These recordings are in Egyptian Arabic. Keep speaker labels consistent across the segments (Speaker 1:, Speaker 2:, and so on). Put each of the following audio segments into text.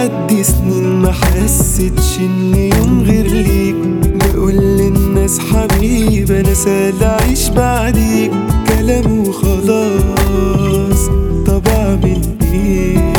Speaker 1: تعدي سنين ما حسيتش ان يوم غير ليك بقول للناس حبيب انا سهل اعيش بعديك كلام وخلاص طب اعمل ايه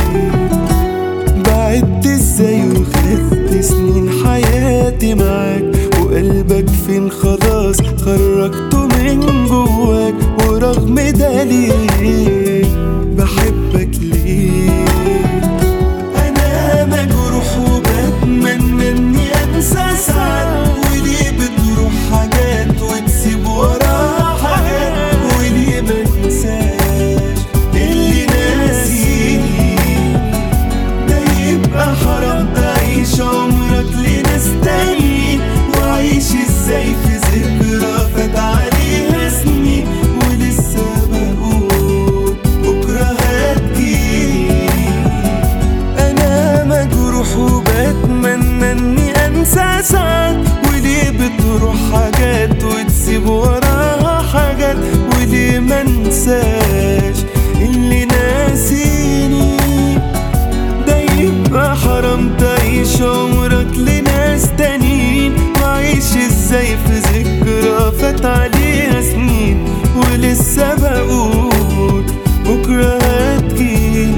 Speaker 1: بعدت ازاي وخدت سنين حياتي معاك وقلبك فين خلاص خرجته من جواك ورغم ده ليه بحبك ليه انا مجروح وبتمنى اني انسى ساعات وليه بتروح حاجات وتسيب وراها حاجات وليه ما انساش اللي ناسيني ده يبقى حرام تعيش عمرك لناس تانيين وعيش ازاي في ذكرى فات عليها سنين ولسه بقول بكرة هتجيني انا مجروح وبتمنى اني انسى ساعات وليه بتروح حاجات وتسيب وراها حاجات وليه ما انساش اللي ناسيني ده يبقى حرام تعيش عمرك لناس تانيين وعيش ازاي في ذكرى فات عليها سنين ولسه بقول بكرة هتجيني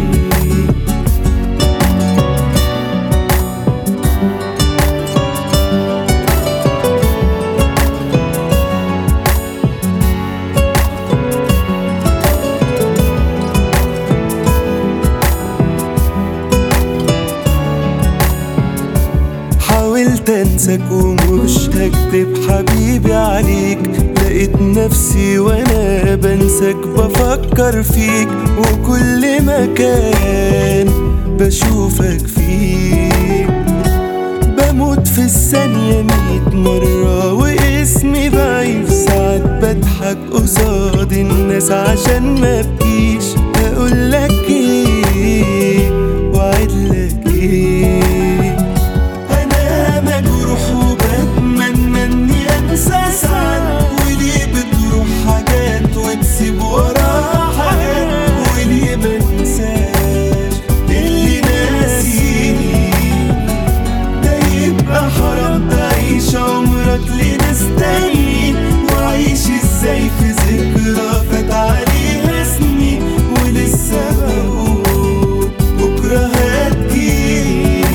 Speaker 1: حاولت انساك ومش هكدب حبيبي عليك لقيت نفسي وانا بنساك بفكر فيك وكل مكان بشوفك فيه بموت في الثانية ميت مرة واسمي بعيد ساعات بضحك قصاد الناس عشان ما بكيش اقولك ايه وعدلك ايه انا مجروح وبتمنى اني انسى ساعات وليه بتروح حاجات وتسيب وراها حاجات وليه ما انساش اللي ناسيني ده يبقى حرام تعيش عمرك لناس تانيين وعيش ازاي في ذكرى فات عليها سنين ولسه بقول بكرة هتجيني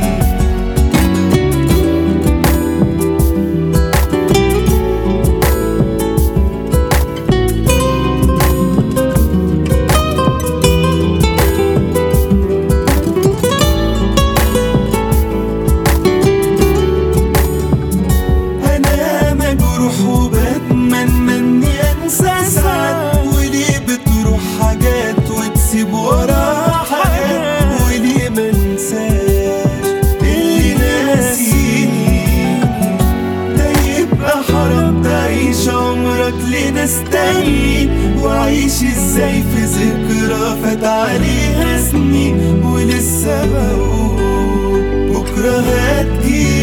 Speaker 1: انا مجروح وبتمنى اني انسى ساعات وليه بتروح حاجات وتسيب وراها حاجات وليه ما انساش اللي ناسيني ده يبقى حرام تعيش عمرك لناس تانيين وعيش ازاي في ذكرى فات عليها سنين ولسه بقول بكرة هتجيني